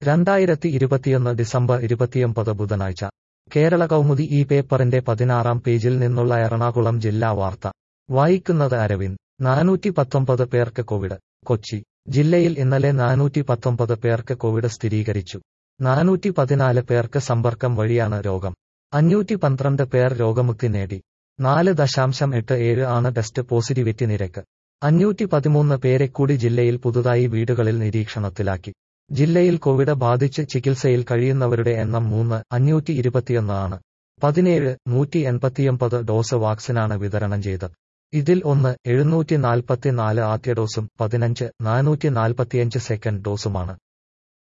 രണ്ടായിരത്തി ഇരുപത്തിയൊന്ന് ഡിസംബർ ഇരുപത്തിയൊമ്പത് ബുധനാഴ്ച കേരള കൗമുദി ഈ പേപ്പറിന്റെ പതിനാറാം പേജിൽ നിന്നുള്ള എറണാകുളം ജില്ലാ വാർത്ത വായിക്കുന്നത് അരവിന്ദ് നാനൂറ്റി പത്തൊമ്പത് പേർക്ക് കോവിഡ് കൊച്ചി ജില്ലയിൽ ഇന്നലെ നാനൂറ്റി പത്തൊമ്പത് പേർക്ക് കോവിഡ് സ്ഥിരീകരിച്ചു നാനൂറ്റി പതിനാല് പേർക്ക് സമ്പർക്കം വഴിയാണ് രോഗം അഞ്ഞൂറ്റി പന്ത്രണ്ട് പേർ രോഗമുക്തി നേടി നാല് ദശാംശം എട്ട് ഏഴ് ആണ് ടെസ്റ്റ് പോസിറ്റിവിറ്റി നിരക്ക് അഞ്ഞൂറ്റി പതിമൂന്ന് പേരെ കൂടി ജില്ലയിൽ പുതുതായി വീടുകളിൽ നിരീക്ഷണത്തിലാക്കി ജില്ലയിൽ കോവിഡ് ബാധിച്ച് ചികിത്സയിൽ കഴിയുന്നവരുടെ എണ്ണം മൂന്ന് അഞ്ഞൂറ്റി ഇരുപത്തിയൊന്ന് ആണ് പതിനേഴ് നൂറ്റി എൺപത്തിയൊമ്പത് ഡോസ് വാക്സിനാണ് വിതരണം ചെയ്തത് ഇതിൽ ഒന്ന് എഴുന്നൂറ്റി നാൽപ്പത്തിനാല് ആദ്യ ഡോസും പതിനഞ്ച് നാനൂറ്റി നാൽപ്പത്തിയഞ്ച് സെക്കൻഡ് ഡോസുമാണ്